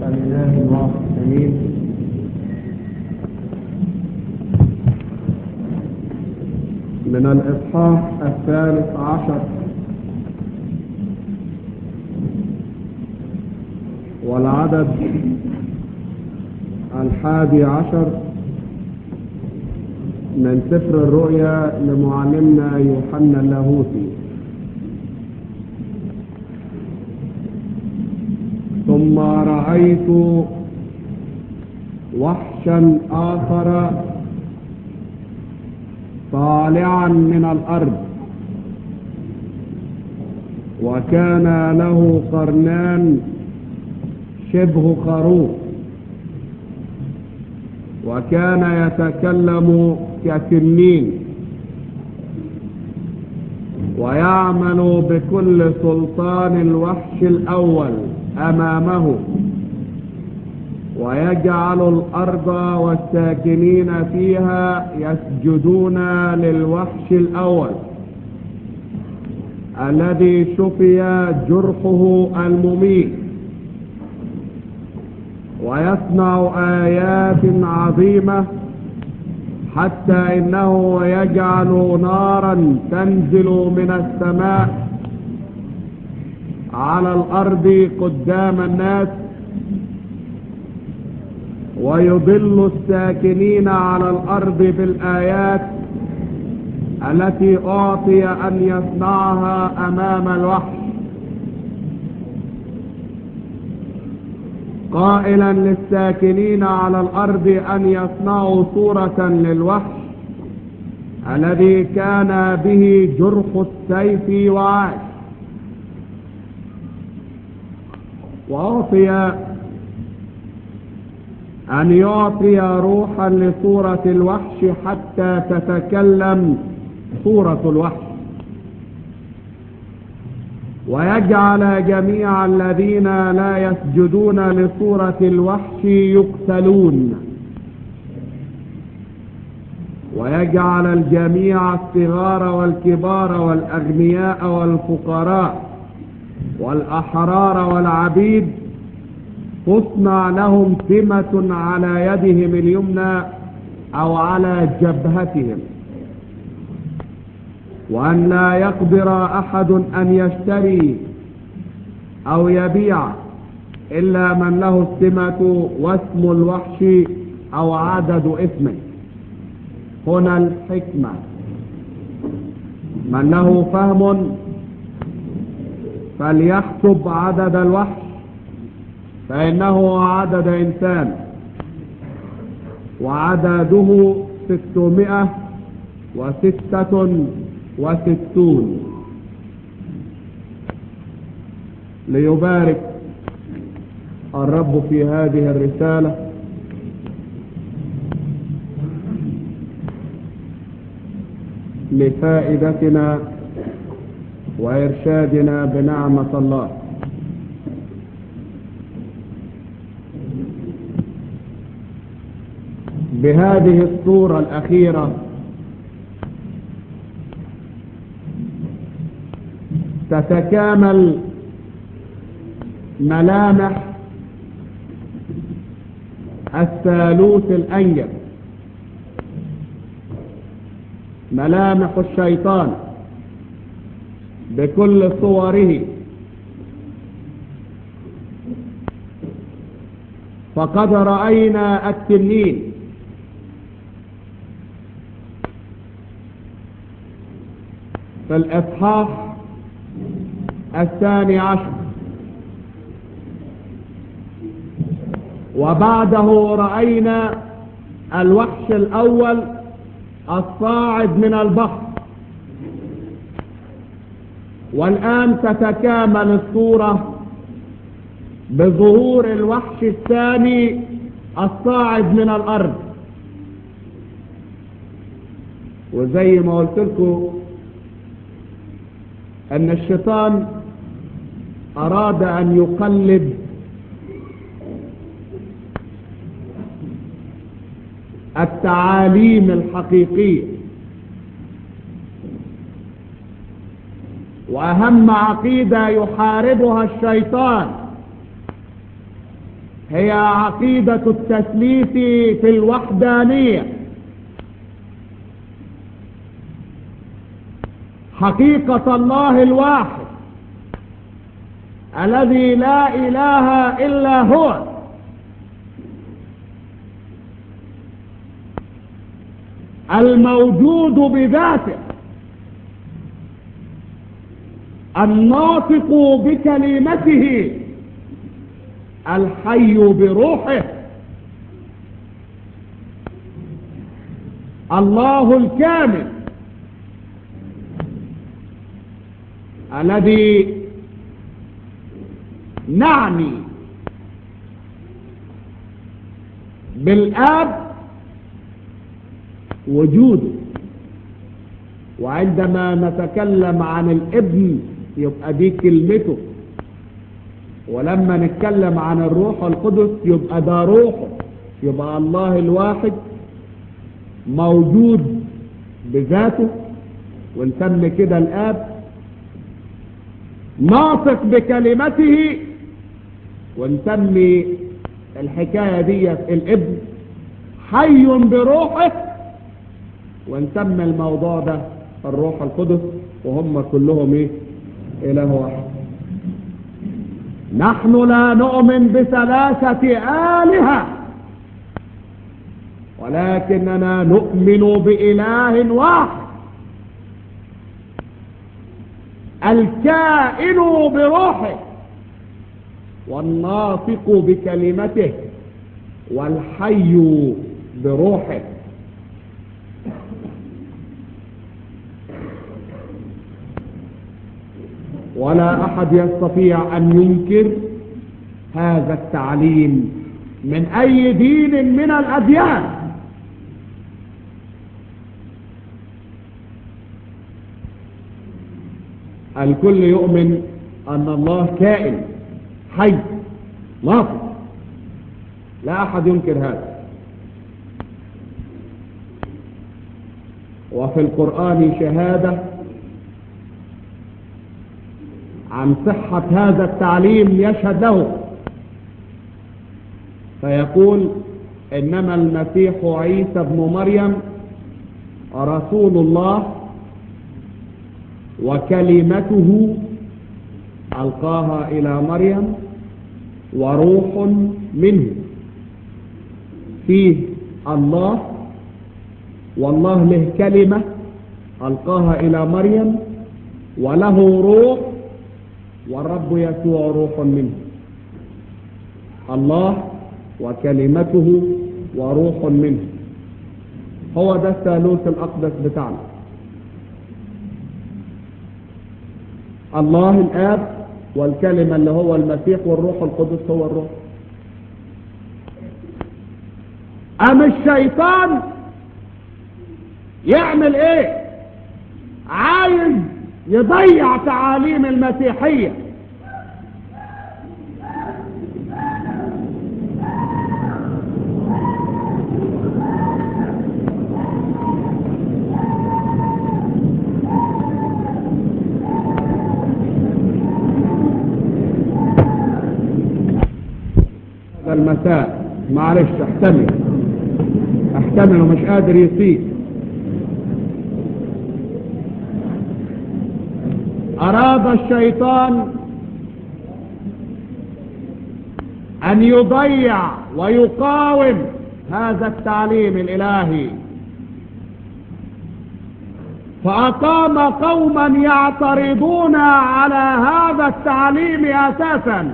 الإله الواحد أمين من الإصحاح الثالث عشر والعدد الحادي عشر من سفر الرؤيا لمعلمنا يوحنا اللاهوتي ثم رأيت وحشا آخر طالعا من الأرض وكان له قرنان شبه خروف وكان يتكلم كتنين ويعمل بكل سلطان الوحش الأول أمامه ويجعل الأرض والساكنين فيها يسجدون للوحش الأول الذي شفي جرحه المميت ويصنع آيات عظيمة حتى إنه يجعل نارا تنزل من السماء على الأرض قدام الناس ويضل الساكنين على الأرض بالآيات التي أعطي أن يصنعها أمام الوحش قائلا للساكنين على الأرض أن يصنعوا صورة للوحش الذي كان به جرح السيف وعاش وأعطي أن يعطي روحا لصورة الوحش حتى تتكلم صورة الوحش ويجعل جميع الذين لا يسجدون لصورة الوحش يقتلون ويجعل الجميع الصغار والكبار والأغنياء والفقراء والأحرار والعبيد تصنع لهم سمة على يدهم اليمنى أو على جبهتهم وأن لا يقدر أحد أن يشتري أو يبيع إلا من له السمة واسم الوحش أو عدد اسمه هنا الحكمة من له فهم فليحسب عدد الوحش فإنه عدد إنسان وعدده ستمائة وستة وستون ليبارك الرب في هذه الرسالة لفائدتنا وإرشادنا بنعمة الله بهذه الصورة الأخيرة تتكامل ملامح الثالوث الأنجب ملامح الشيطان بكل صوره فقد رأينا التنين في الإصحاح الثاني عشر وبعده رأينا الوحش الأول الصاعد من البحر والآن تتكامل الصورة بظهور الوحش الثاني الصاعد من الأرض وزي ما قلت لكم أن الشيطان أراد أن يقلد التعاليم الحقيقية وأهم عقيدة يحاربها الشيطان هي عقيدة التثليث في الوحدانية حقيقة الله الواحد الذي لا إله إلا هو الموجود بذاته الناطق بكلمته الحي بروحه الله الكامل الذي نعني بالآب وجوده وعندما نتكلم عن الابن يبقى دي كلمته ولما نتكلم عن الروح القدس يبقى ده روحه يبقى الله الواحد موجود بذاته ونسمي كده الاب ناطق بكلمته ونسمي الحكاية دي الابن حي بروحه ونسمي الموضوع ده الروح القدس وهم كلهم ايه اله واحد نحن لا نؤمن بثلاثة آلهة ولكننا نؤمن بإله واحد الكائن بروحه والناطق بكلمته والحي بروحه ولا أحد يستطيع أن ينكر هذا التعليم من أي دين من الأديان الكل يؤمن أن الله كائن حي ناطق لا أحد ينكر هذا وفي القرآن شهادة عن صحة هذا التعليم يشهد له فيقول إنما المسيح عيسى بن مريم رسول الله وكلمته ألقاها إلى مريم وروح منه فيه الله والله له كلمة ألقاها إلى مريم وله روح والرب يسوع روح منه الله وكلمته وروح منه هو ده الثالوث الأقدس بتاعنا الله الآب والكلمة اللي هو المسيح والروح القدس هو الروح أم الشيطان يعمل ايه عايز يضيع تعاليم المسيحية هذا المساء معلش احتمل احتمل ومش قادر يسيء أراد الشيطان أن يضيع ويقاوم هذا التعليم الإلهي فأقام قوما يعترضون على هذا التعليم أساسا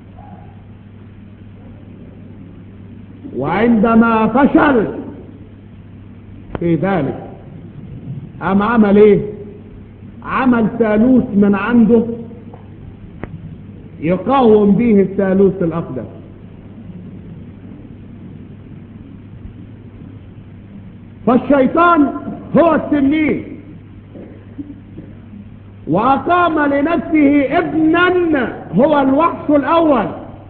وعندما فشل في ذلك أم عمل إيه عمل ثالوث من عنده يقاوم به الثالوث الأقدس فالشيطان هو التنين وأقام لنفسه ابنا هو الوحش الأول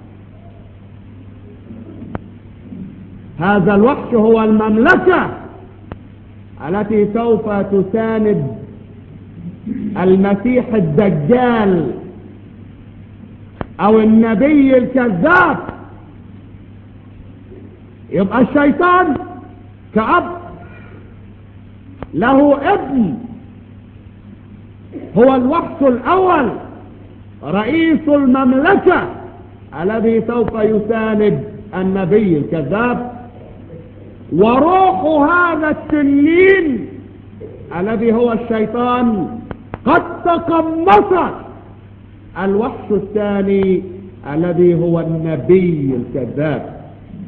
هذا الوحش هو المملكة التي سوف تساند المسيح الدجال او النبي الكذاب يبقى الشيطان كأب له ابن هو الوحش الأول رئيس المملكة الذي سوف يساند النبي الكذاب وروح هذا التنين الذي هو الشيطان قد تقمص الوحش الثاني الذي هو النبي الكذاب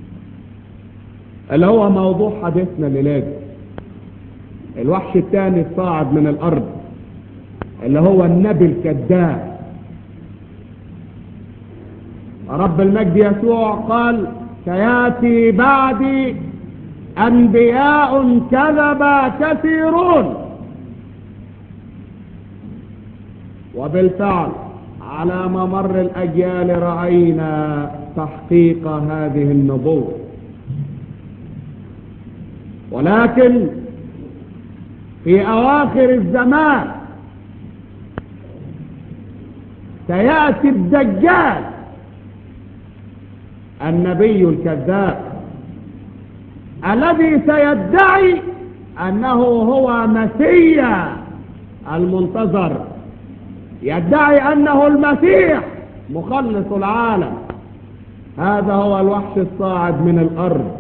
اللي هو موضوع حديثنا الليلة الوحش الثاني الصاعد من الأرض اللي هو النبي الكذاب رب المجد يسوع قال سياتي بعدي انبياء كذبا كثيرون وبالفعل على ممر الاجيال راينا تحقيق هذه النبوه ولكن في اواخر الزمان سياتي الدجال النبي الكذاب الذي سيدعي انه هو مسيا المنتظر يدعي انه المسيح مخلص العالم هذا هو الوحش الصاعد من الارض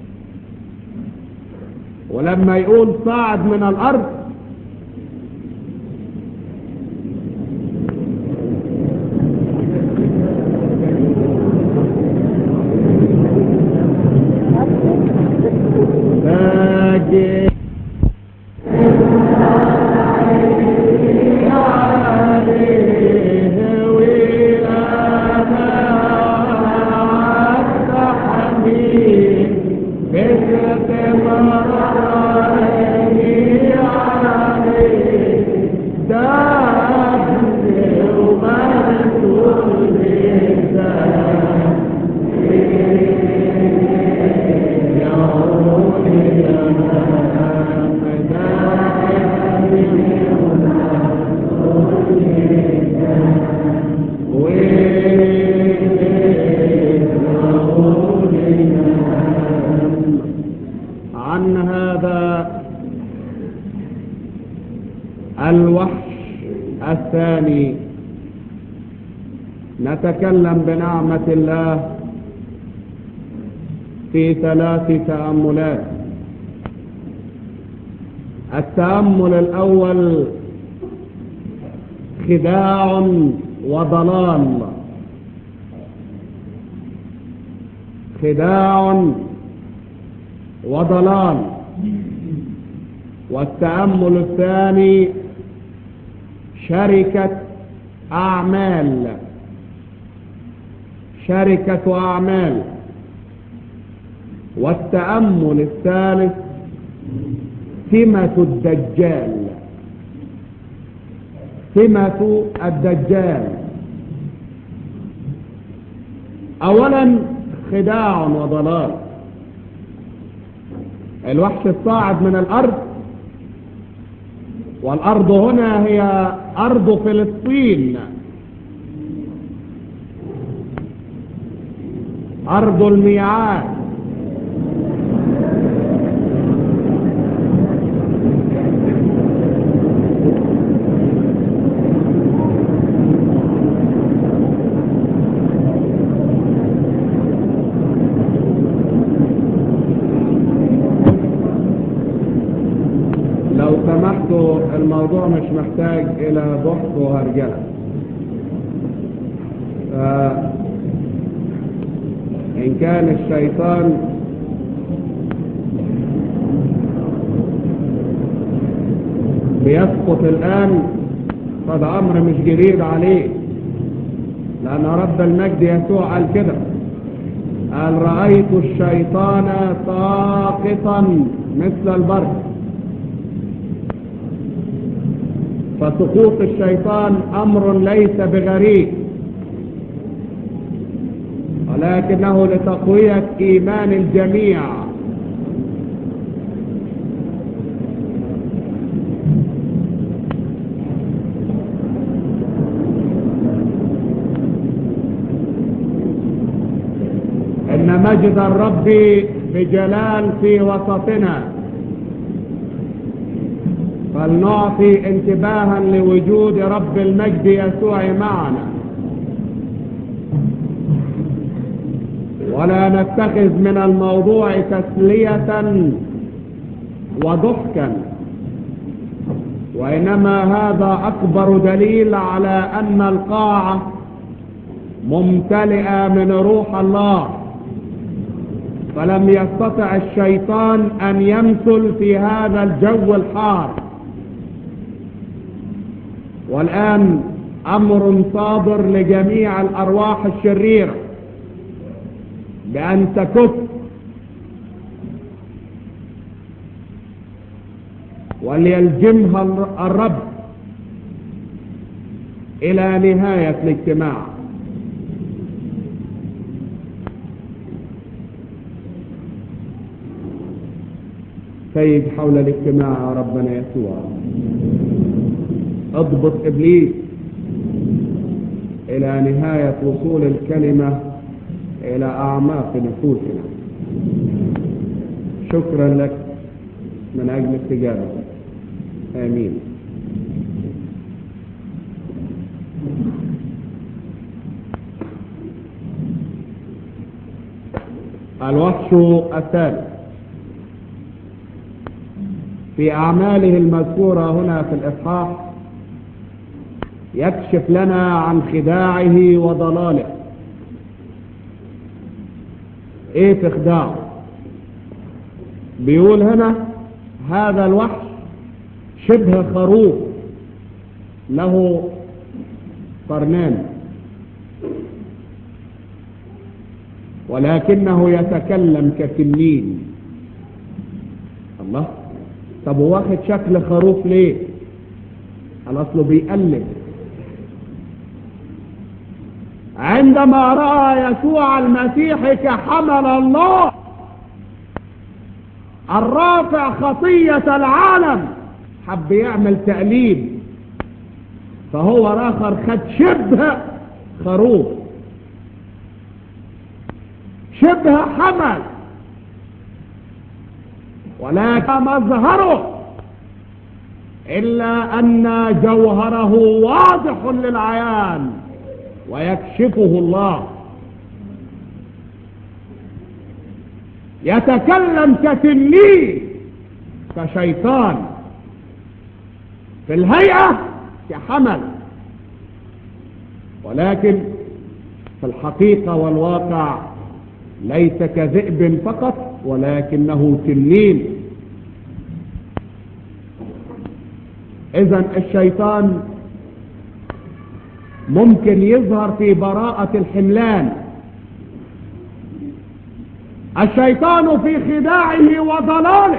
ولما يقول صاعد من الارض باجي عن هذا الوحش الثاني نتكلم بنعمة الله في ثلاث تأملات التأمل الأول خداع وضلال خداع وضلال والتأمل الثاني شركة أعمال شركة أعمال والتأمل الثالث سمة الدجال سمة الدجال أولا خداع وضلال الوحش الصاعد من الأرض والأرض هنا هي أرض فلسطين أرض الميعاد لو سمحتوا الموضوع مش محتاج إلى بحث وهرجلة آه، إن كان الشيطان بيسقط الآن فده أمر مش جديد عليه لأن رب المجد يسوع قال كده قال رأيت الشيطان ساقطا مثل البرق فسقوط الشيطان أمر ليس بغريب ولكنه لتقوية إيمان الجميع إن مجد الرب بجلال في وسطنا فلنعطي انتباها لوجود رب المجد يسوع معنا ولا نتخذ من الموضوع تسلية وضحكا وإنما هذا أكبر دليل على أن القاعة ممتلئة من روح الله فلم يستطع الشيطان أن يمثل في هذا الجو الحار والآن أمر صادر لجميع الأرواح الشريرة بأن تكف وليلجمها الرب إلى نهاية الاجتماع سيد حول الاجتماع يا ربنا يسوع اضبط ابليس الى نهاية وصول الكلمة الى اعماق نفوسنا شكرا لك من اجل استجابتك امين الوحش الثالث في أعماله المذكورة هنا في الإصحاح يكشف لنا عن خداعه وضلاله ايه في خداعه بيقول هنا هذا الوحش شبه خروف له قرنان ولكنه يتكلم كتنين الله طب واخد شكل خروف ليه الاصله بيقلب عندما راى يسوع المسيح كحمل الله الرافع خطيه العالم حب يعمل تقليد فهو راخر خد شبه خروف شبه حمل ولكن مظهره إلا أن جوهره واضح للعيان ويكشفه الله يتكلم كتنين كشيطان في الهيئة كحمل ولكن في الحقيقة والواقع ليس كذئب فقط ولكنه تنين اذا الشيطان ممكن يظهر في براءة الحملان الشيطان في خداعه وضلاله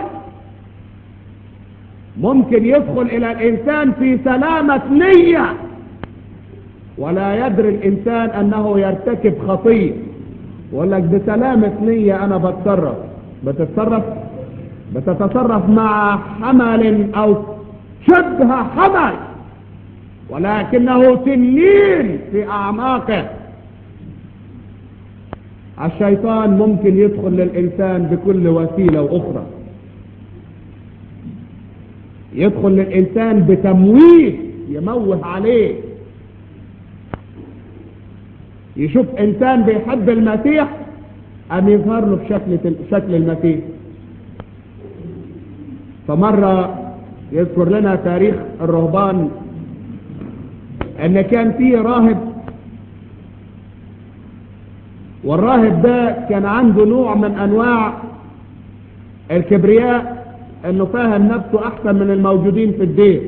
ممكن يدخل الى الانسان في سلامة نية ولا يدري الانسان انه يرتكب خطيئة يقول لك بسلامة نية انا بتصرف بتتصرف بتتصرف مع حمل او شبه حمل ولكنه تنين في اعماقه الشيطان ممكن يدخل للانسان بكل وسيلة واخرى يدخل للانسان بتمويه يموه عليه يشوف انسان بيحب المسيح ام يظهر له بشكل شكل المسيح فمرة يذكر لنا تاريخ الرهبان ان كان فيه راهب والراهب ده كان عنده نوع من انواع الكبرياء انه فاهم نفسه احسن من الموجودين في الدين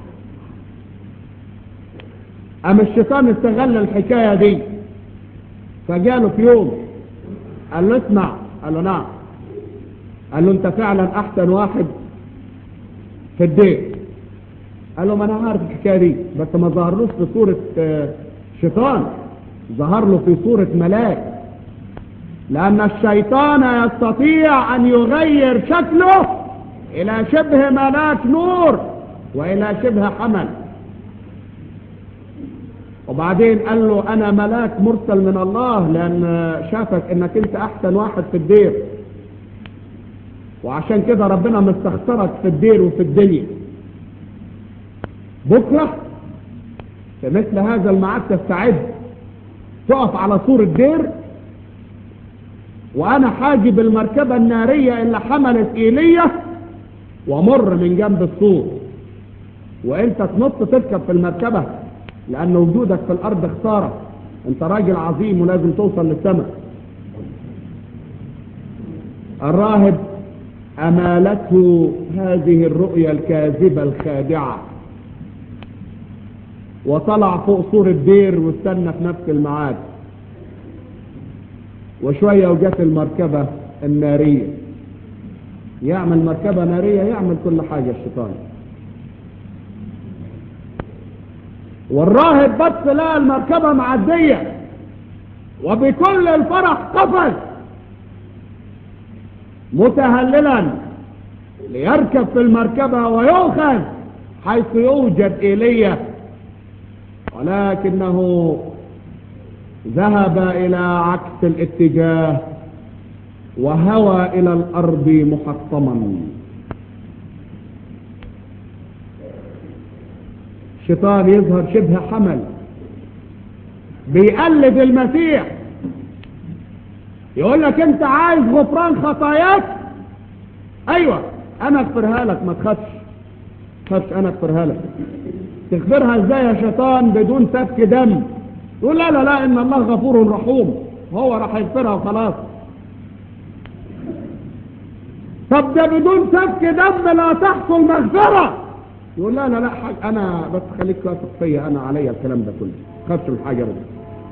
اما الشيطان استغل الحكاية دي فجاله في يوم قال له اسمع قال له نعم قال له انت فعلا احسن واحد في الدين قال له ما انا عارف الحكايه دي بس ما ظهرلوش في صوره شيطان ظهر له في صوره ملاك لان الشيطان يستطيع ان يغير شكله الى شبه ملاك نور والى شبه حمل وبعدين قال له انا ملاك مرسل من الله لان شافك انك انت احسن واحد في الدير وعشان كده ربنا مستخسرك في الدير وفي الدنيا بكرة في مثل هذا الميعاد تستعد تقف على سور الدير وانا حاجب المركبة النارية اللي حملت ايلية ومر من جنب السور وانت تنط تركب في المركبة لان وجودك في الارض خسارة انت راجل عظيم ولازم توصل للسماء الراهب امالته هذه الرؤية الكاذبة الخادعة وطلع فوق سور الدير واستنى في نفس الميعاد وشوية وجت المركبة النارية يعمل مركبة نارية يعمل كل حاجة الشيطان والراهب بص لقى المركبة معدية وبكل الفرح قفز متهللا ليركب في المركبة ويؤخذ حيث يوجد إيليا ولكنه ذهب إلى عكس الاتجاه وهوى إلى الأرض محطما الشيطان يظهر شبه حمل بيقلد المسيح يقول لك انت عايز غفران خطاياك ايوه انا اغفرها لك ما تخافش تخافش انا اغفرها لك تغفرها ازاي يا شيطان بدون سفك دم يقول لا لا لا ان الله غفور رحوم هو راح يغفرها وخلاص طب ده بدون سفك دم لا تحصل مغفرة يقول لا لا لا حاج انا بس خليك واثق فيا انا عليا الكلام ده كله خافش من حاجة بس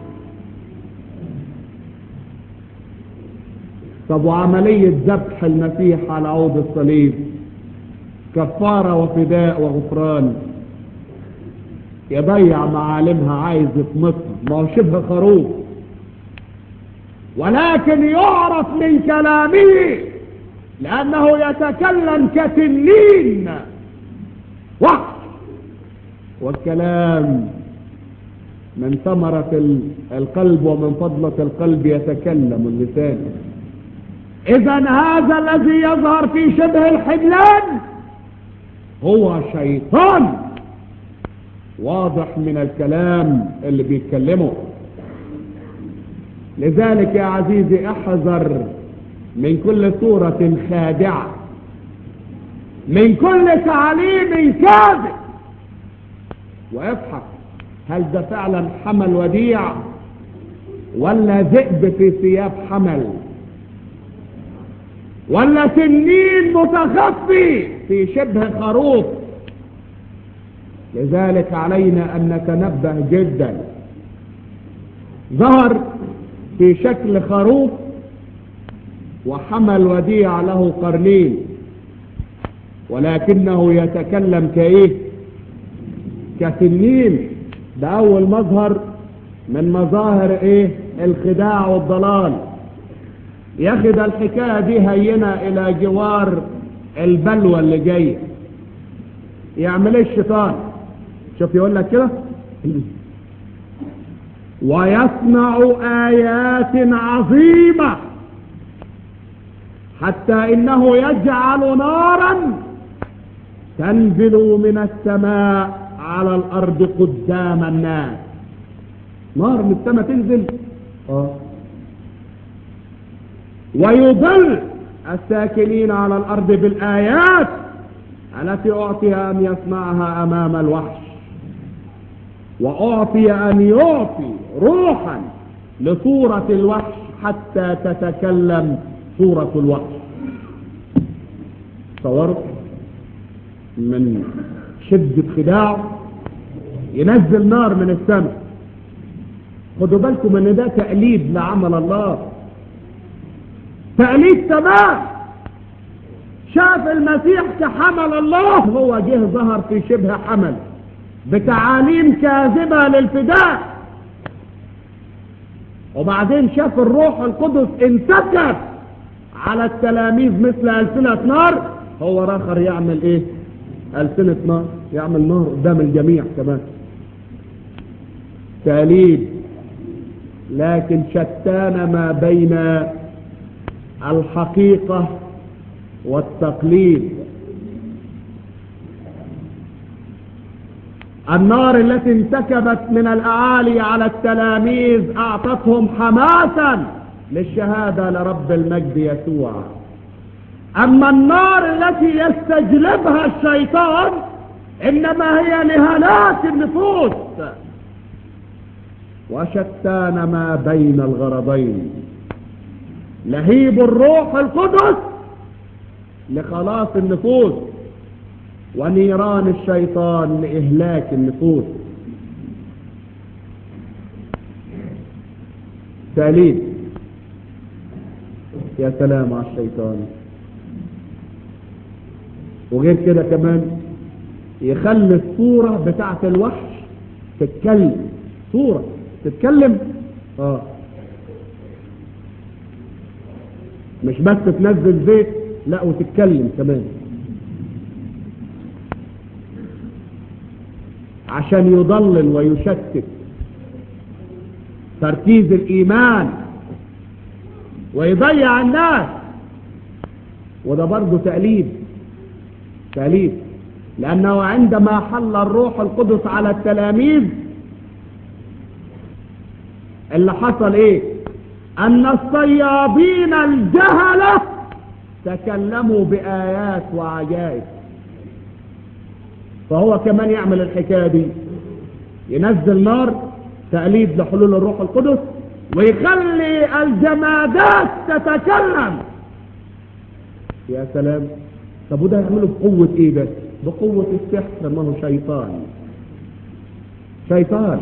طب وعملية ذبح المسيح على عود الصليب كفارة وفداء وغفران يضيع معالمها عايز يطمطها ما هو شبه خروف ولكن يعرف من كلامه لأنه يتكلم كتنين وحش والكلام من ثمرة القلب ومن فضلة القلب يتكلم اللسان إذا هذا الذي يظهر في شبه الحملان هو شيطان واضح من الكلام اللي بيتكلمه لذلك يا عزيزي احذر من كل صورة خادعة من كل تعليم كاذب وافحص هل ده فعلا حمل وديع ولا ذئب في ثياب حمل ولا تنين متخفي في شبه خروف لذلك علينا أن نتنبه جدا ظهر في شكل خروف وحمل وديع له قرنين ولكنه يتكلم كايه كتنين ده أول مظهر من مظاهر ايه الخداع والضلال ياخد الحكاية دي هينة الى جوار البلوى اللي جاية يعمل ايه الشيطان شوف يقول لك كده ويصنع آيات عظيمة حتى إنه يجعل نارا تنزل من السماء على الأرض قدام الناس نار من السماء تنزل آه. ويضل الساكنين على الأرض بالآيات التي أعطي أن يسمعها أمام الوحش وأعطي أن يعطي روحا لصورة الوحش حتى تتكلم صورة الوحش صورت من شدة خداع ينزل نار من السماء خدوا بالكم ان ده تقليد لعمل الله تقليد تمام شاف المسيح كحمل الله هو جه ظهر في شبه حمل بتعاليم كاذبة للفداء وبعدين شاف الروح القدس انتكب على التلاميذ مثل ألسنة نار هو راخر يعمل ايه ألسنة نار يعمل نار قدام الجميع كمان تقليد لكن شتان ما بين الحقيقة والتقليد النار التي انتكبت من الأعالي على التلاميذ أعطتهم حماسا للشهادة لرب المجد يسوع أما النار التي يستجلبها الشيطان إنما هي لهلاك النفوس وشتان ما بين الغرضين لهيب الروح القدس لخلاص النفوس ونيران الشيطان لإهلاك النفوس تأليف يا سلام على الشيطان وغير كده كمان يخلي الصورة بتاعت الوحش تتكلم صورة تتكلم اه مش بس تنزل زيت لا وتتكلم كمان عشان يضلل ويشتت تركيز الإيمان ويضيع الناس وده برضه تأليف تأليف لأنه عندما حل الروح القدس على التلاميذ اللي حصل ايه أن الصيادين الجهلة تكلموا بآيات وعجائب فهو كمان يعمل الحكاية دي ينزل نار تأليف لحلول الروح القدس ويخلي الجمادات تتكلم يا سلام طب وده يعمله بقوة ايه ده بقوة السحر ما هو شيطان شيطان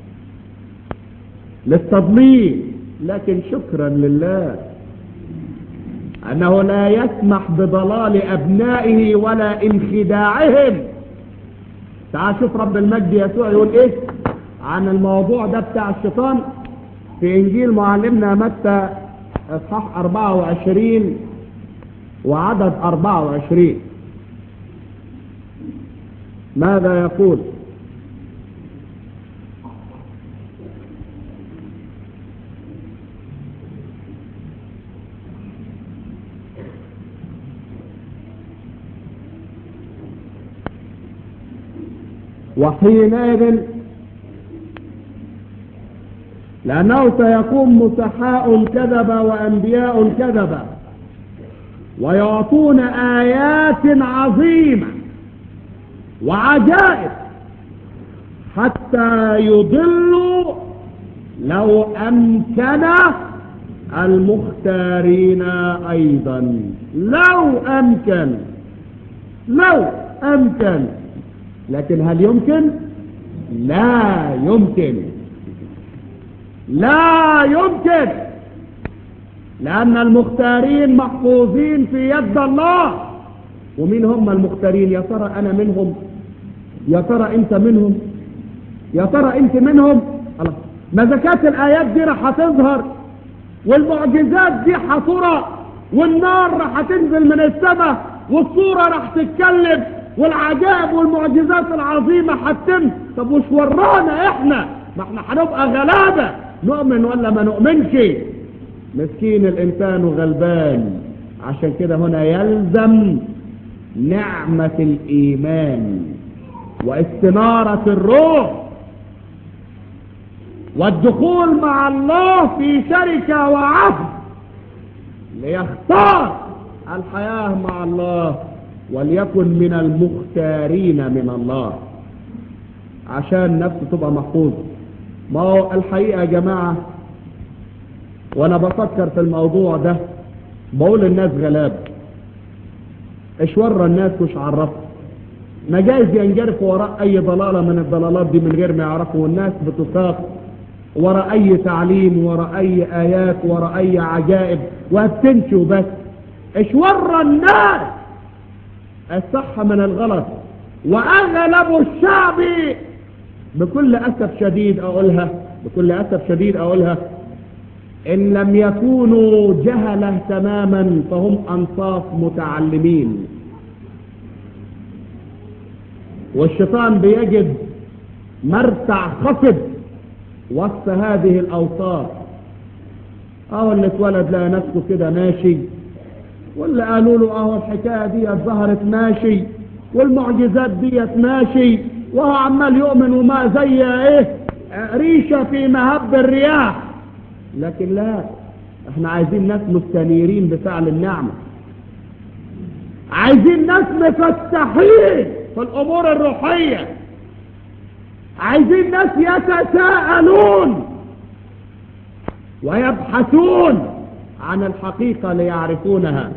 للتضليل لكن شكرا لله أنه لا يسمح بضلال أبنائه ولا انخداعهم تعال شوف رب المجد يسوع يقول إيه عن الموضوع ده بتاع الشيطان في إنجيل معلمنا متى إصحاح 24 وعدد 24 ماذا يقول وحينئذ لأنه سيقوم مسحاء كذبا وأنبياء كذبا ويعطون آيات عظيمة وعجائب حتى يضلوا لو أمكن المختارين أيضا لو أمكن لو أمكن لكن هل يمكن لا يمكن لا يمكن لأن المختارين محفوظين في يد الله ومين هم المختارين يا ترى أنا منهم يا ترى أنت منهم يا ترى أنت منهم الله ما زكاة الآيات دي راح تظهر والمعجزات دي حصرة والنار راح تنزل من السماء والصورة راح تتكلم والعجائب والمعجزات العظيمة هتتم طب وش ورانا احنا ما احنا هنبقى غلابة نؤمن ولا ما نؤمنش مسكين الانسان غلبان عشان كده هنا يلزم نعمة الايمان واستنارة الروح والدخول مع الله في شركة وعهد ليختار الحياة مع الله وليكن من المختارين من الله عشان نفسه تبقى محفوظة ما هو الحقيقة يا جماعة وانا بفكر في الموضوع ده بقول الناس غلاب ايش ورى الناس وش عرفوا ما جايز ينجرفوا وراء اي ضلالة من الضلالات دي من غير ما يعرفوا والناس بتساق وراء اي تعليم وراء اي ايات وراء اي عجائب وهتنشوا بس ايش ورى الناس الصح من الغلط واغلب الشعب بكل اسف شديد اقولها بكل اسف شديد اقولها ان لم يكونوا جهلة تماما فهم انصاف متعلمين والشيطان بيجد مرتع خفض وسط هذه الاوصاف اه اللي اتولد لقى نفسه كده ماشي واللي قالوا له اهو الحكاية دي ظهرت ماشي والمعجزات ديت ماشي وهو عمال يؤمن وما زي ايه ريشة في مهب الرياح لكن لا احنا عايزين ناس مستنيرين بفعل النعمة عايزين ناس مفتحين في الامور الروحية عايزين ناس يتساءلون ويبحثون عن الحقيقة ليعرفونها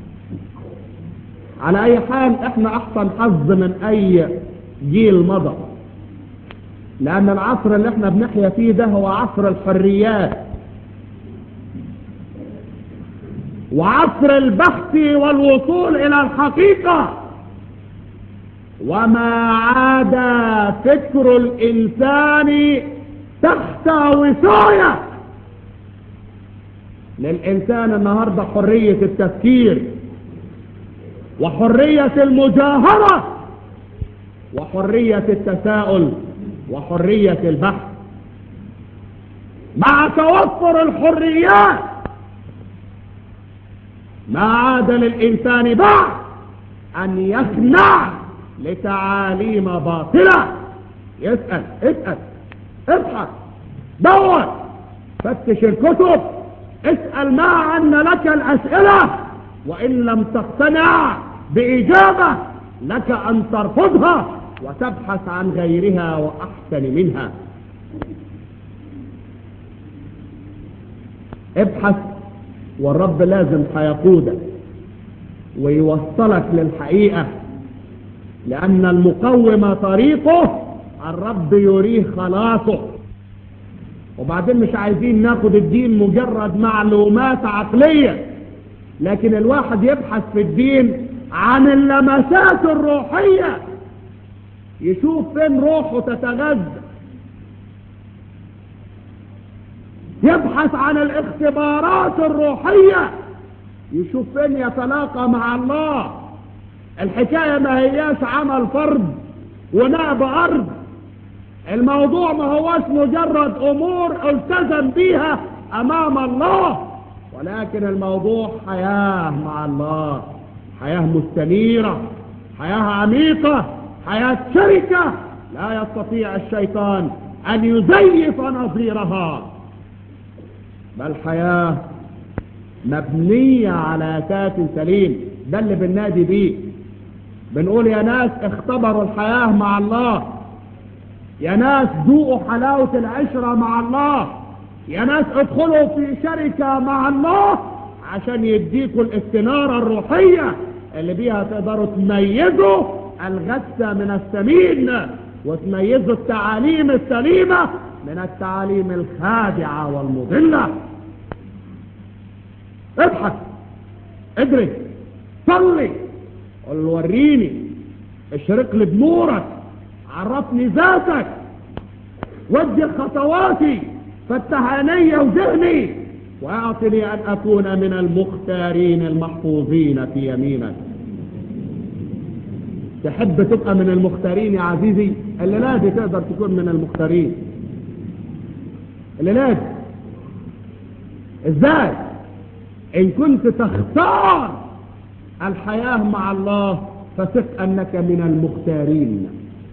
على اي حال احنا احسن حظ من اي جيل مضى لان العصر اللي احنا بنحيا فيه ده هو عصر الحريات وعصر البحث والوصول الى الحقيقة وما عاد فكر الانسان تحت وصاية للانسان النهاردة حرية التفكير وحرية المجاهرة وحرية التساؤل وحرية البحث مع توفر الحريات ما عاد للإنسان بعد أن يخنع لتعاليم باطلة يسأل اسأل ابحث دور فتش الكتب اسأل ما عن لك الأسئلة وإن لم تقتنع بإجابة لك أن ترفضها وتبحث عن غيرها وأحسن منها ابحث والرب لازم هيقودك ويوصلك للحقيقة لأن المقوم طريقه الرب يريه خلاصه وبعدين مش عايزين ناخد الدين مجرد معلومات عقلية لكن الواحد يبحث في الدين عن اللمسات الروحية يشوف فين روحه تتغذى يبحث عن الاختبارات الروحية يشوف فين يتلاقى مع الله الحكاية ما هياش عمل فرد ونعب أرض الموضوع ما هوش مجرد أمور التزم بيها أمام الله ولكن الموضوع حياة مع الله حياة مستنيرة حياة عميقة حياة شركة لا يستطيع الشيطان أن يزيف نظيرها بل حياة مبنية على أساس سليم ده اللي بننادي بيه بنقول يا ناس اختبروا الحياة مع الله يا ناس ذوقوا حلاوة العشرة مع الله يا ناس ادخلوا في شركة مع الله عشان يديكوا الاستنارة الروحية اللي بيها تقدروا تميزوا الغثة من السمين وتميزوا التعاليم السليمة من التعاليم الخادعة والمضلة ابحث ادرس صلي قل وريني اشرق لي بنورك عرفني ذاتك وجه خطواتي فتح عيني وذهني واعطني ان اكون من المختارين المحفوظين في يمينك تحب تبقى من المختارين يا عزيزي اللي لازم تقدر تكون من المختارين اللي لازم ازاي ان كنت تختار الحياة مع الله فثق انك من المختارين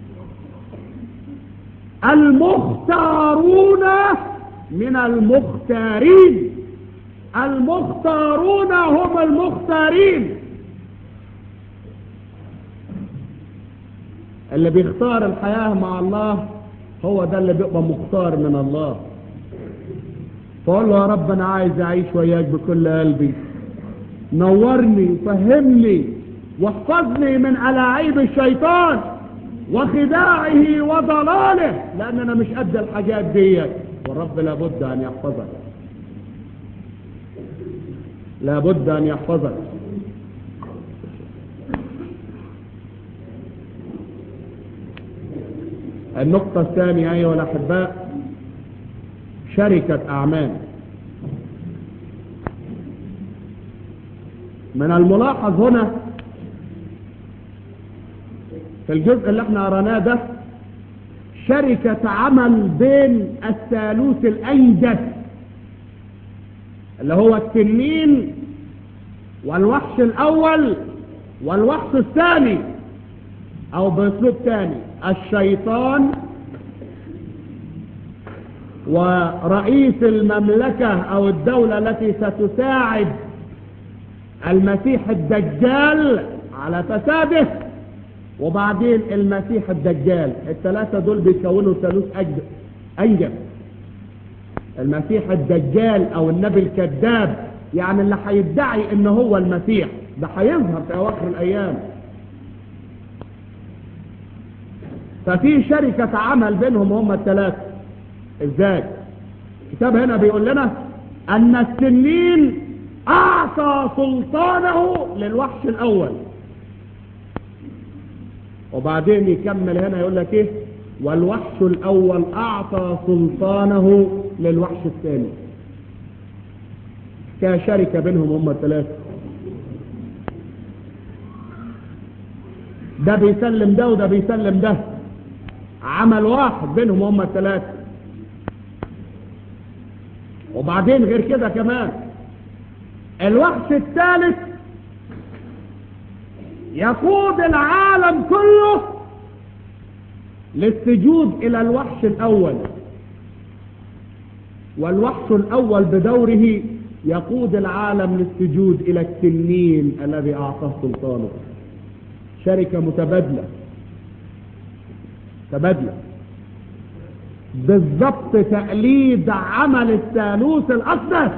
المختارون من المختارين المختارون هم المختارين اللي بيختار الحياة مع الله هو ده اللي بيبقى مختار من الله فقول له يا رب انا عايز اعيش وياك بكل قلبي نورني فهمني واحفظني من ألاعيب الشيطان وخداعه وضلاله لان انا مش قد الحاجات دي والرب لابد ان يحفظك لابد ان يحفظك النقطة الثانية أيها الأحباء شركة أعمال من الملاحظ هنا في الجزء اللي احنا قرأناه ده شركة عمل بين الثالوث الأنجس اللي هو التنين والوحش الاول والوحش الثاني او باسلوب ثاني الشيطان ورئيس المملكة او الدولة التي ستساعد المسيح الدجال على فساده وبعدين المسيح الدجال الثلاثة دول بيكونوا ثالوث انجب المسيح الدجال او النبي الكذاب يعني اللي هيدعي ان هو المسيح ده هيظهر في اواخر الايام ففي شركة عمل بينهم هم الثلاثة ازاي الكتاب هنا بيقول لنا ان السنين اعطى سلطانه للوحش الاول وبعدين يكمل هنا يقول لك ايه والوحش الاول اعطى سلطانه للوحش الثاني كشركة بينهم هم الثلاثة ده بيسلم ده وده بيسلم ده عمل واحد بينهم هم الثلاثة وبعدين غير كده كمان الوحش الثالث يقود العالم كله للسجود الى الوحش الاول والوحش الاول بدوره يقود العالم للسجود الى التنين الذي اعطاه سلطانه شركة متبادلة تبادلة بالضبط تقليد عمل الثالوث الاقدس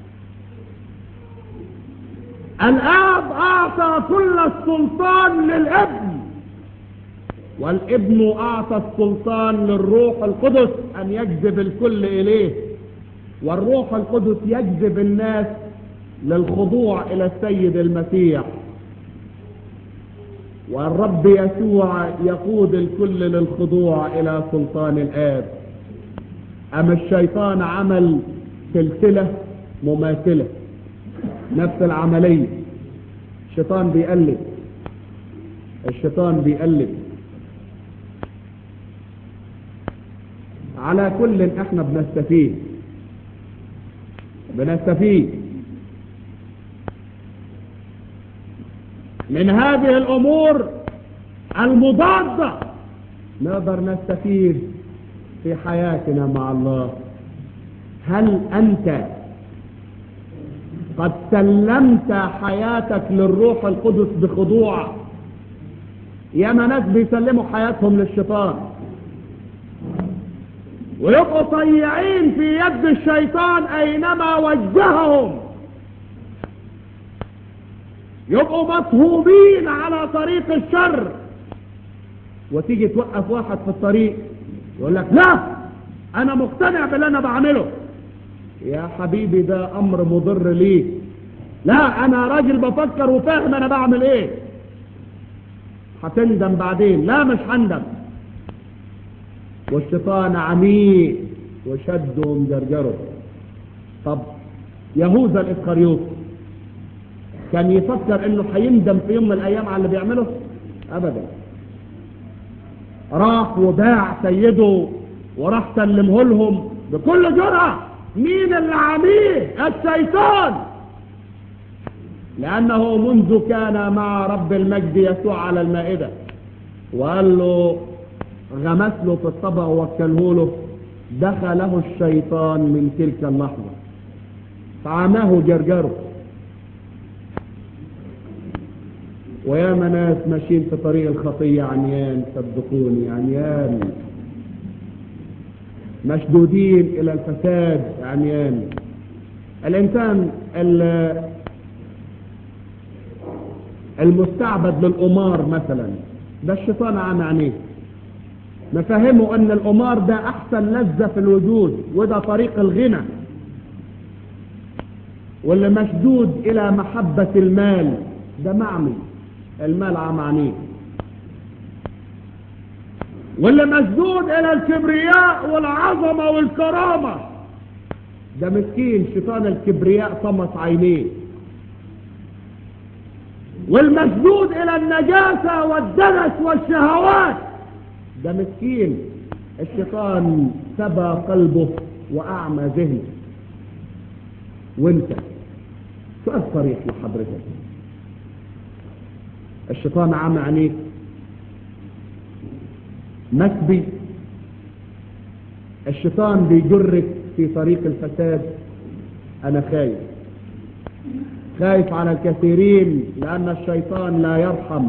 الاب اعطى كل السلطان للابن والابن اعطى السلطان للروح القدس ان يجذب الكل اليه والروح القدس يجذب الناس للخضوع الى السيد المسيح والرب يسوع يقود الكل للخضوع الى سلطان الاب اما الشيطان عمل سلسلة مماثلة نفس العملية الشيطان بيقلب الشيطان بيقلب على كل احنا بنستفيد بنستفيد من هذه الامور المضادة نقدر نستفيد في حياتنا مع الله هل انت قد سلمت حياتك للروح القدس بخضوع ياما ناس بيسلموا حياتهم للشيطان ويبقوا طيعين في يد الشيطان اينما وجههم يبقوا مصهوبين على طريق الشر وتيجي توقف واحد في الطريق يقول لك لا انا مقتنع باللي انا بعمله يا حبيبي ده امر مضر ليك لا انا راجل بفكر وفاهم انا بعمل ايه هتندم بعدين لا مش هندم والشيطان عميق وشده ومجرجره طب يهوذا الاسخريوط كان يفكر انه هيندم في يوم من الايام على اللي بيعمله ابدا راح وباع سيده وراح سلمه لهم بكل جرأة مين اللي عميه الشيطان لانه منذ كان مع رب المجد يسوع على المائدة وقال له غمس له في الطبق ووكله له دخله الشيطان من تلك اللحظة فعماه جرجره ويا ناس ماشيين في طريق الخطية عميان صدقوني عميان مشدودين إلى الفساد عميان الإنسان المستعبد للأمار مثلا ده الشيطان عام عينيه نفهمه أن الأمار ده أحسن لذة في الوجود وده طريق الغنى واللي مشدود إلى محبة المال ده معمي المال عم عينيه واللي مسدود الى الكبرياء والعظمة والكرامة ده مسكين شيطان الكبرياء طمس عينيه والمسدود الى النجاسة والدنس والشهوات ده مسكين الشيطان سبى قلبه واعمى ذهنه وانت سؤال صريح لحضرتك الشيطان عمى عينيك مسبي الشيطان بيجرك في طريق الفساد انا خايف خايف على الكثيرين لان الشيطان لا يرحم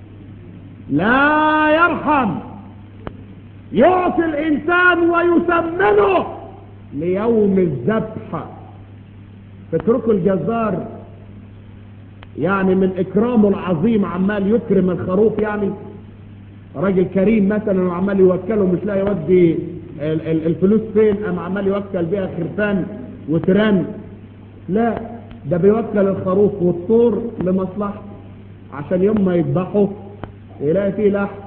لا يرحم يعطي الانسان ويسمنه ليوم الذبح فاتركوا الجزار يعني من اكرامه العظيم عمال يكرم الخروف يعني راجل كريم مثلا وعمال يوكله مش لاقي يودي ال- ال- الفلوس فين ام عمال يوكل بيها خرفان وتران لا ده بيوكل الخروف والطور لمصلحته عشان يوم ما يذبحه يلاقي فيه لحم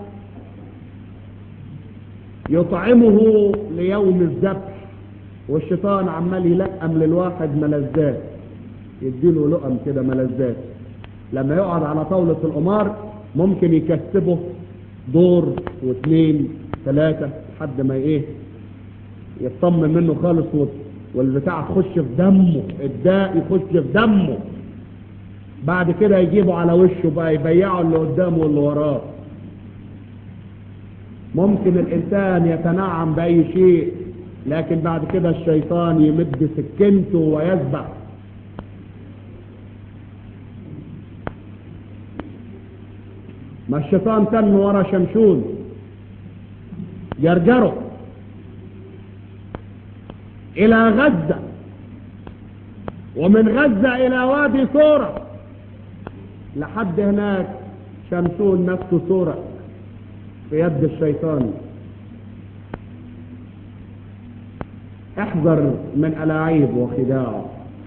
يطعمه ليوم الذبح والشيطان عمال يلقم للواحد ملذات يديله لقم كده ملذات لما يقعد على طاولة القمار ممكن يكسبه دور واثنين ثلاثة لحد ما ايه يطمن منه خالص وت- والبتاع تخش في دمه الداء يخش في دمه بعد كده يجيبه على وشه بقى يبيعه اللي قدامه واللي وراه ممكن الإنسان يتنعم بأي شيء لكن بعد كده الشيطان يمد سكنته ويذبح ما الشيطان تن ورا شمشون يرجره إلى غزة ومن غزة إلى وادي صورة لحد هناك شمشون نفسه صورة في يد الشيطان احذر من ألاعيب وخداعه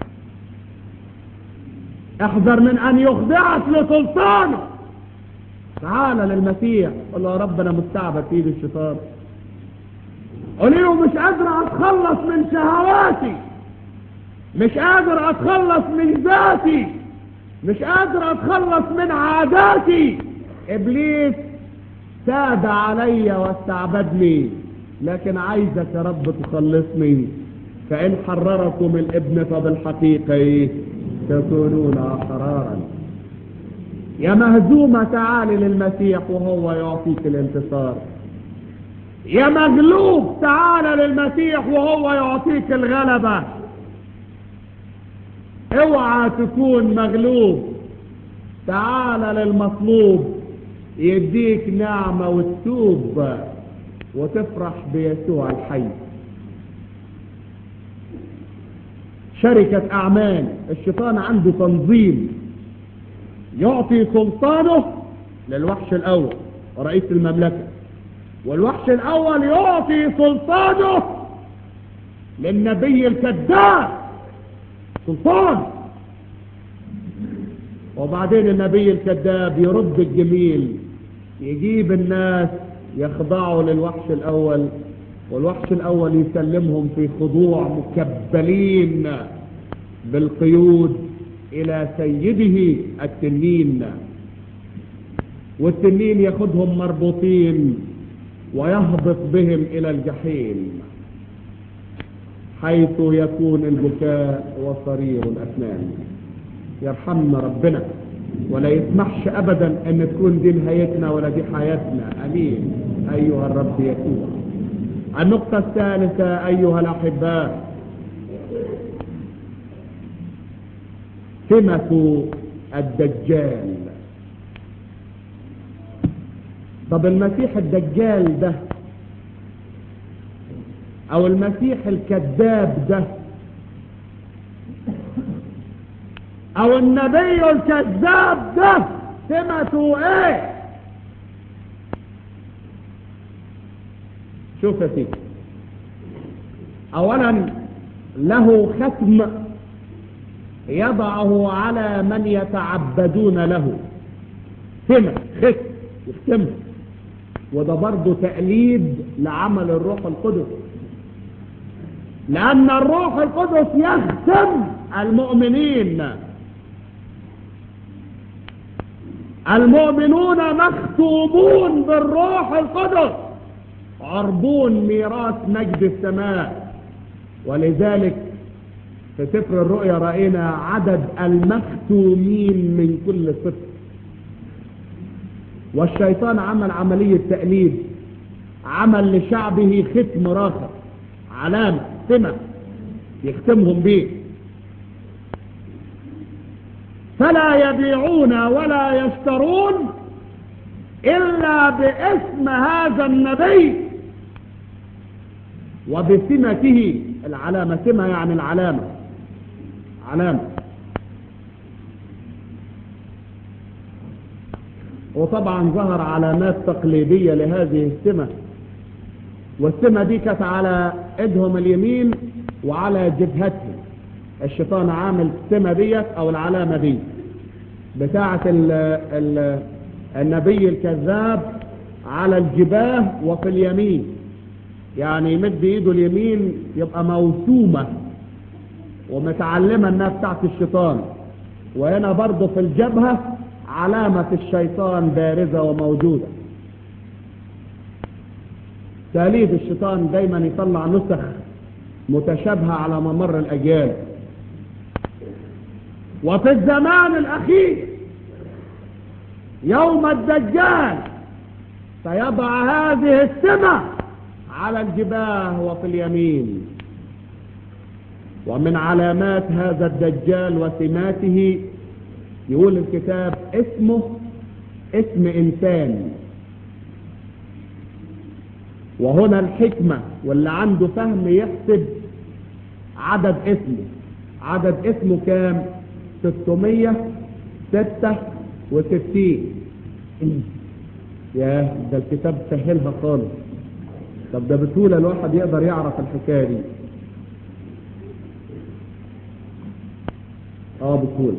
احذر من أن يخدعك لسلطانه تعال للمسيح قل له يا رب أنا مستعبد في ايد الشيطان قل له مش قادر أتخلص من شهواتي مش قادر أتخلص من ذاتي مش قادر أتخلص من عاداتي إبليس ساد علي واستعبدني لكن عايزك يا رب تخلصني فإن حرركم الابن فبالحقيقة إيه؟ تكونون أحرارا يا مهزومة تعالي للمسيح وهو يعطيك الانتصار يا مغلوب تعال للمسيح وهو يعطيك الغلبة اوعى تكون مغلوب تعال للمطلوب يديك نعمة وتتوب وتفرح بيسوع الحي شركة أعمال الشيطان عنده تنظيم يعطي سلطانه للوحش الأول رئيس المملكة والوحش الأول يعطي سلطانه للنبي الكذاب سلطان وبعدين النبي الكذاب يرد الجميل يجيب الناس يخضعوا للوحش الأول والوحش الأول يسلمهم في خضوع مكبلين بالقيود إلى سيده التنين والتنين ياخدهم مربوطين ويهبط بهم إلى الجحيم حيث يكون البكاء وصرير الأسنان يرحمنا ربنا ولا يسمحش أبدا أن تكون دي نهايتنا ولا دي حياتنا أمين أيها الرب يسوع النقطة الثالثة أيها الأحباء سمة الدجال طب المسيح الدجال ده او المسيح الكذاب ده او النبي الكذاب ده سمته ايه شوف يا سيدي اولا له ختم يضعه على من يتعبدون له سمة ختم يختمه وده برضه تقليد لعمل الروح القدس لأن الروح القدس يختم المؤمنين المؤمنون مختومون بالروح القدس عربون ميراث مجد السماء ولذلك في سفر الرؤيا رأينا عدد المختومين من كل صفر والشيطان عمل عملية تأليد عمل لشعبه ختم راخر علامة سمة يختمهم به فلا يبيعون ولا يشترون إلا باسم هذا النبي وبسمته العلامة سمة يعني العلامة علامة وطبعا ظهر علامات تقليدية لهذه السمة والسمة دي كانت على ايدهم اليمين وعلى جبهتهم الشيطان عامل السمة ديت او العلامة دي بتاعة ال ال النبي الكذاب على الجباه وفي اليمين يعني يمد ايده اليمين يبقى موسومة ومتعلمة انها بتاعت الشيطان وهنا برضه في الجبهة علامة الشيطان بارزة وموجودة تاليد الشيطان دايما يطلع نسخ متشابهة على ممر الأجيال وفي الزمان الأخير يوم الدجال سيضع هذه السمة على الجباه وفي اليمين ومن علامات هذا الدجال وسماته يقول الكتاب اسمه اسم إنسان وهنا الحكمة واللي عنده فهم يحسب عدد اسمه عدد اسمه كام 666 يا ده الكتاب سهلها خالص طب ده بسهولة الواحد يقدر يعرف الحكاية دي اه بسهولة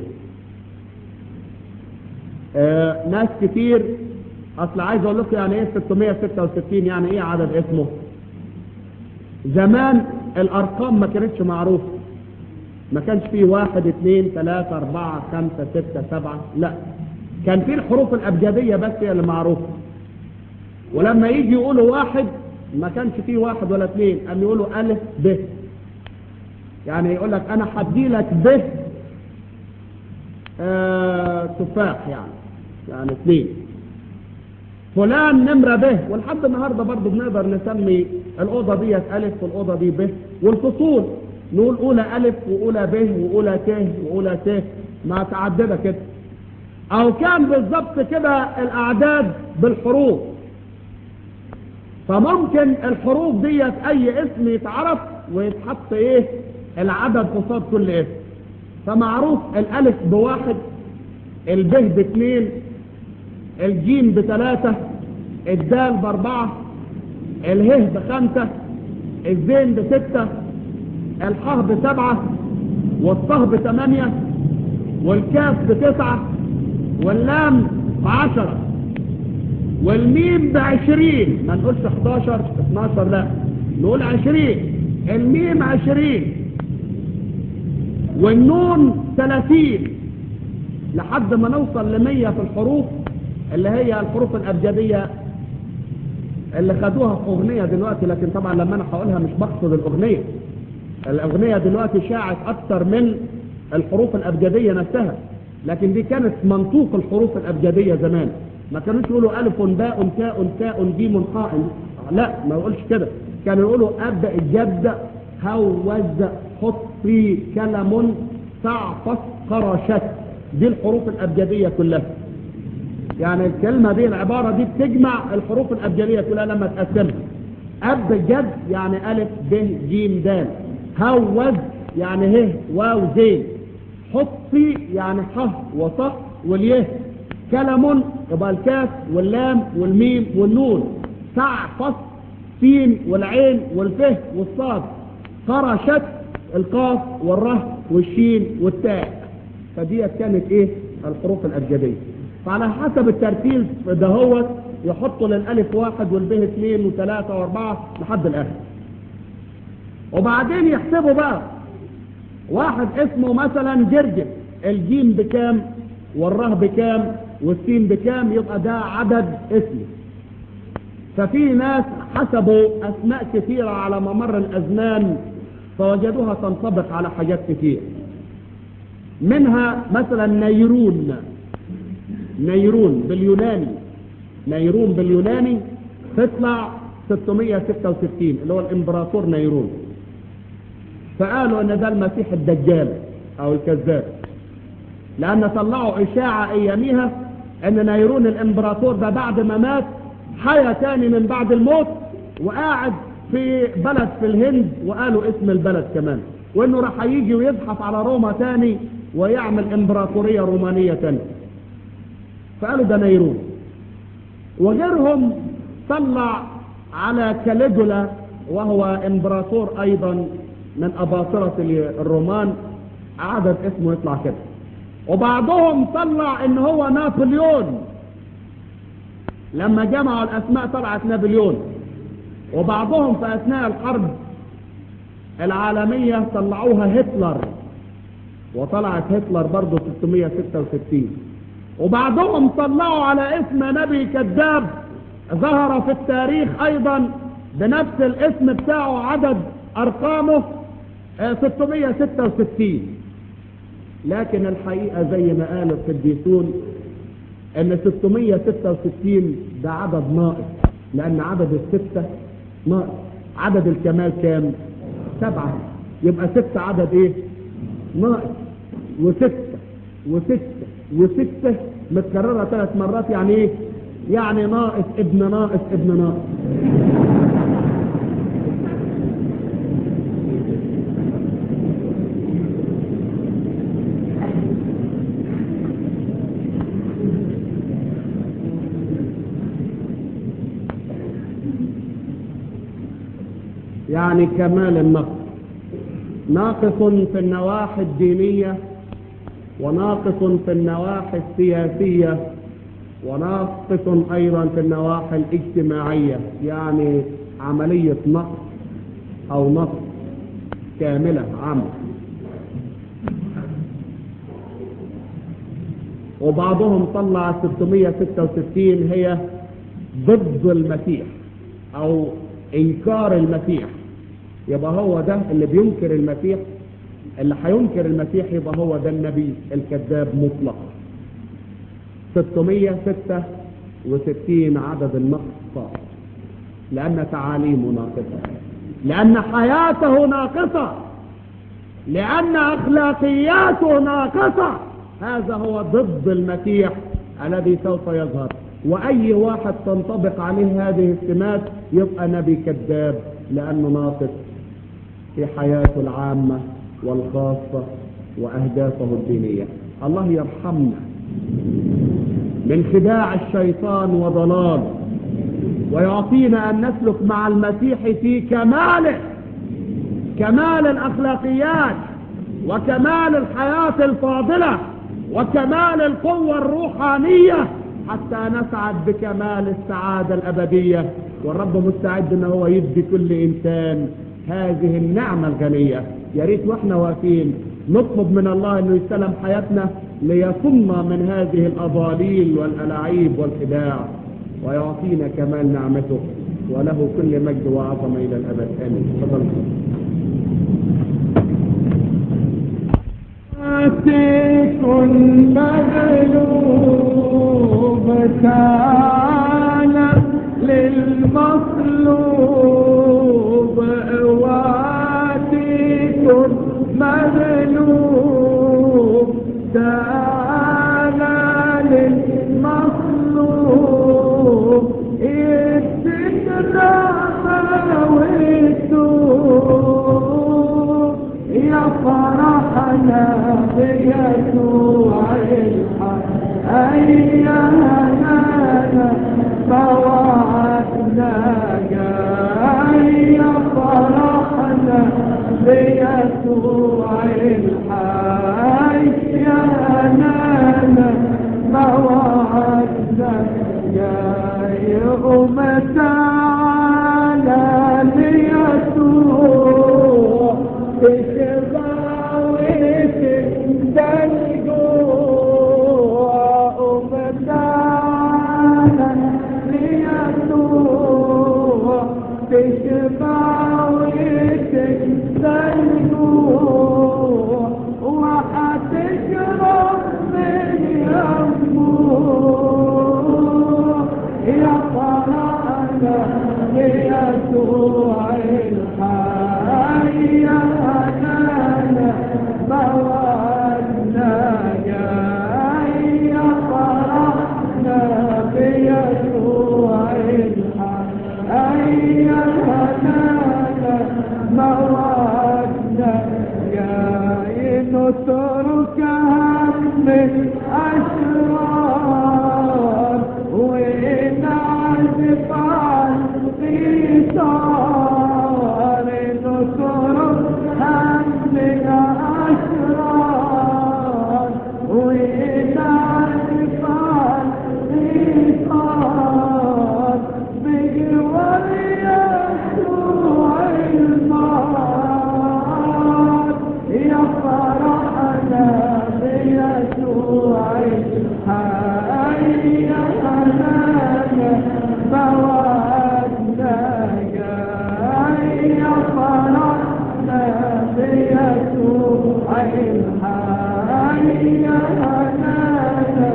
آه ناس كتير اصل عايز اقول لكم يعني ايه 666 يعني ايه عدد اسمه زمان الارقام ما كانتش معروفه ما كانش فيه واحد اثنين ثلاثة اربعة خمسة ستة سبعة لا كان فيه الحروف الابجدية بس هي اللي معروفة ولما يجي يقولوا واحد ما كانش فيه واحد ولا اثنين قام يقولوا الف ب يعني يقول لك انا هدي لك ب آه تفاح يعني يعني اثنين فلان نمرة به ولحد النهاردة برضه بنقدر نسمي الأوضة دي ألف والأوضة دي ب والفصول نقول أولى ألف وأولى ب وأولى ت وأولى ت ما تعددة كده أو كان بالظبط كده الأعداد بالحروف فممكن الحروف ديت أي اسم يتعرف ويتحط إيه العدد قصاد كل اسم فمعروف الألف بواحد الب باثنين الجيم بثلاثة الدال باربعة اله بخمسة الزين بستة الحاء بسبعة والطه بثمانية والكاف بتسعة واللام بعشرة والميم بعشرين ما نقولش 11 12 لا نقول عشرين الميم عشرين والنون ثلاثين لحد ما نوصل لمية في الحروف اللي هي الحروف الأبجدية اللي خدوها في أغنية دلوقتي لكن طبعا لما أنا هقولها مش بقصد الأغنية الأغنية دلوقتي شاعت أكتر من الحروف الأبجدية نفسها لكن دي كانت منطوق الحروف الأبجدية زمان ما كانوش يقولوا ألف باء تاء تاء جيم حاء لا ما يقولش كده كانوا يقولوا أبدأ الجد هوز حط في كلم تعطس قرشت دي الحروف الأبجدية كلها يعني الكلمة دي العبارة دي بتجمع الحروف الأبجدية كلها لما تقسمها أب جد يعني ألف ب ج د هوز يعني ه واو زين حطي يعني ح وص واليه كلم يبقى الكاف واللام والميم والنون تعفص سين والعين والفه والصاد قرشت القاف والره والشين والتاء فدي كانت ايه الحروف الأبجدية فعلى حسب الترتيب دهوت يحطوا للألف واحد والبه اثنين وثلاثة واربعة لحد الآخر وبعدين يحسبوا بقى واحد اسمه مثلا جرجس الجيم بكام والره بكام والسين بكام يبقى ده عدد اسمه ففي ناس حسبوا أسماء كثيرة على ممر الأزمان فوجدوها تنطبق على حاجات كتير منها مثلا نيرون نيرون باليوناني نيرون باليوناني تطلع 666 اللي هو الامبراطور نيرون فقالوا ان ده المسيح الدجال او الكذاب لان طلعوا اشاعة اياميها ان نيرون الامبراطور ده بعد ما مات حيا تاني من بعد الموت وقاعد في بلد في الهند وقالوا اسم البلد كمان وانه راح يجي ويزحف على روما تاني ويعمل امبراطورية رومانية تاني فقالوا ده نيرون وغيرهم طلع على كاليجولا وهو امبراطور ايضا من اباطرة الرومان عدد اسمه يطلع كده وبعضهم طلع ان هو نابليون لما جمعوا الاسماء طلعت نابليون وبعضهم في اثناء الحرب العالمية طلعوها هتلر وطلعت هتلر برضه 666 وبعضهم طلعوا على اسم نبي كذاب ظهر في التاريخ ايضا بنفس الاسم بتاعه عدد ارقامه 666 لكن الحقيقة زي ما قال القديسون ان 666 ده عدد ناقص لان عدد الستة ناقص عدد الكمال كام سبعة يبقى ستة عدد ايه ناقص وستة وستة وستة متكررة ثلاث مرات يعني ايه يعني ناقص ابن ناقص ابن ناقص يعني كمال النقص ناقص في النواحي الدينية وناقص في النواحي السياسية وناقص أيضا في النواحي الاجتماعية يعني عملية نقص أو نقص كاملة عامة وبعضهم طلع 666 هي ضد المسيح أو إنكار المسيح يبقى هو ده اللي بينكر المسيح اللي هينكر المسيح يبقى هو ده النبي الكذاب مطلق 666 عدد النقص لأن تعاليمه ناقصة لأن حياته ناقصة لأن أخلاقياته ناقصة هذا هو ضد المسيح الذي سوف يظهر وأي واحد تنطبق عليه هذه السمات يبقى نبي كذاب لأنه ناقص في حياته العامة والخاصة وأهدافه الدينية الله يرحمنا من خداع الشيطان وضلاله ويعطينا أن نسلك مع المسيح في كماله كمال الأخلاقيات وكمال الحياة الفاضلة وكمال القوة الروحانية حتى نسعد بكمال السعادة الأبدية والرب مستعد أنه هو يدي كل إنسان هذه النعمة الغنية يا ريت واحنا واقفين نطلب من الله انه يستلم حياتنا ليصمنا من هذه الاضاليل والالاعيب والخداع ويعطينا كمال نعمته وله كل مجد وعظمه الى الابد امين تفضل كن مغلوب تعالى للمطلوب واتيكم مغلوب تعالى للمطلوب استدراما والتوب يا فرحنا بيسوع الحق أيها فوعدنا يا فرحنا بيسوع الحي يا نانا موعدنا يا يوم تعالى ليسوع بشباوة الدلجوع ومتعالى ليسوع بشباوة الدلجوع الأشرار ونعزف عن قيصار نصر هم الأشرار ونعزف عن قيصار بجوار يسوع المار يا فرحنا بيسوع الحي يا حنانا فواتنا جاي يا فرحنا بيسوع الحي يا حنانا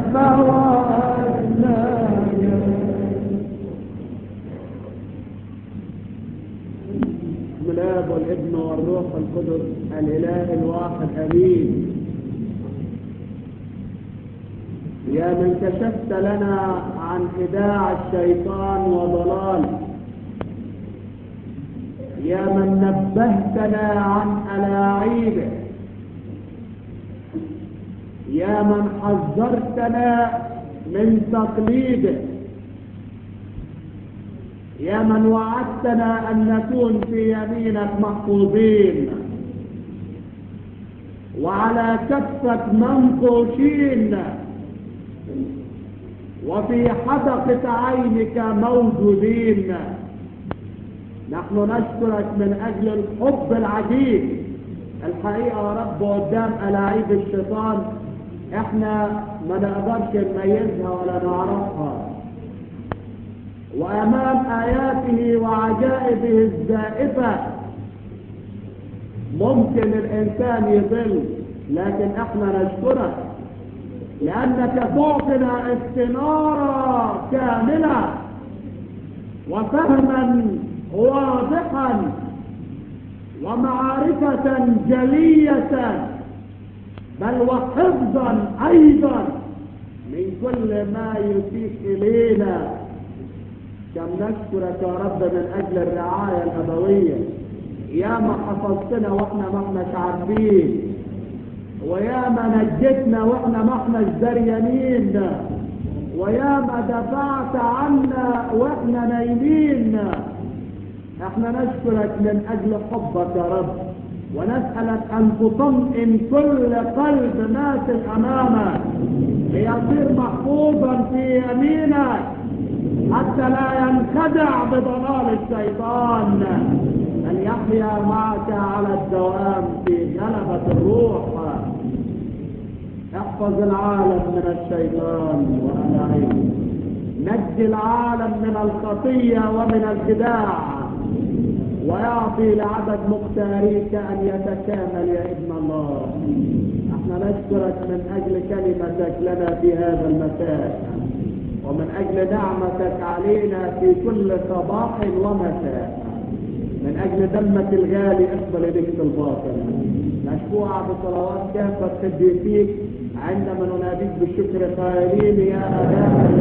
فواتنا جاي بسم الاب والابن والروح القدس الاله الواحد امين يا من كشفت لنا عن خداع الشيطان وضلاله يا من نبهتنا عن الاعيبه يا من حذرتنا من تقليده يا من وعدتنا أن نكون في يمينك محفوظين وعلى كفك منقوشين وفي حدقة عينك موجودين نحن نشكرك من أجل الحب العجيب الحقيقة يا رب قدام ألاعيب الشيطان احنا ما نقدرش نميزها ولا نعرفها وأمام آياته وعجائبه الزائفة ممكن الإنسان يضل لكن احنا نشكرك لأنك تعطينا استنارة كاملة وفهما واضحا ومعرفة جلية بل وحفظا أيضا من كل ما يسيء إلينا كم نشكرك يا رب من أجل الرعاية الأبوية يا ما حفظتنا وإحنا ما احناش عارفين ويا ما نجتنا وإحنا ما احناش دريانين ويا ما دفعت عنا وإحنا نايمين احنا نشكرك من أجل حبك يا رب ونسألك أن تطمئن كل قلب ماسك أمامك ليصير محفوظا في يمينك حتى لا ينخدع بضلال الشيطان أن يحيا معك على الدوام في غلبة الروح احفظ العالم من الشيطان وألاعيه نجي العالم من الخطية ومن الخداع ويعطي لعدد مختاريك أن يتكامل يا ابن الله احنا نشكرك من أجل كلمتك لنا في هذا المساء ومن أجل نعمتك علينا في كل صباح ومساء من أجل دمك الغالي اقبل بك الباطل مشفوعة بصلوات كافة قديسيك عندما نناديك بالشكر قائلين يا أبانا